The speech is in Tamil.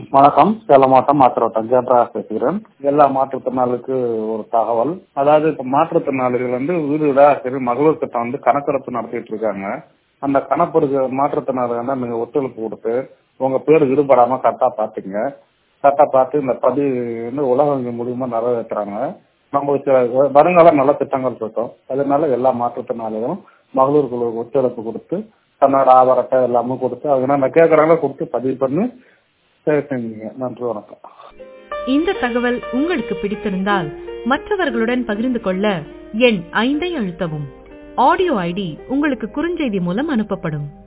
வணக்கம் சேலம் மாவட்டம் மாத்திரோட்டம் ஜெயபிரகாஷ் பேசுகிறேன் எல்லா மாற்றுத்திறனாளிக்கு ஒரு தகவல் அதாவது இப்ப மாற்றுத்திறனாளிகள் வந்து வீடு வீடா சரி மகளிர் திட்டம் வந்து கணக்கெடுப்பு நடத்திட்டு இருக்காங்க அந்த கணக்கெடுப்பு மாற்றுத்திறனாளிகள் தான் நீங்க ஒத்துழைப்பு கொடுத்து உங்க பேர் ஈடுபடாம கரெக்டா பாத்துங்க கரெக்டா பார்த்து இந்த பதிவு வந்து உலக வங்கி மூலியமா நிறைவேற்றுறாங்க நம்ம சில வருங்கால நல்ல திட்டங்கள் இருக்கும் அதனால எல்லா மாற்றுத்திறனாளிகளும் மகளிர் குழுவுக்கு ஒத்துழைப்பு கொடுத்து தன்னோட ஆதார் அட்டை எல்லாமே கொடுத்து அது நம்ம கேட்கறாங்களோ கொடுத்து பதிவு பண்ணி சரி செஞ்சீங்க நன்றி வணக்கம் இந்த தகவல் உங்களுக்கு பிடித்திருந்தால் மற்றவர்களுடன் பகிர்ந்து கொள்ள எண் ஐந்தை அழுத்தவும் ஆடியோ ஐடி உங்களுக்கு குறுஞ்செய்தி மூலம் அனுப்பப்படும்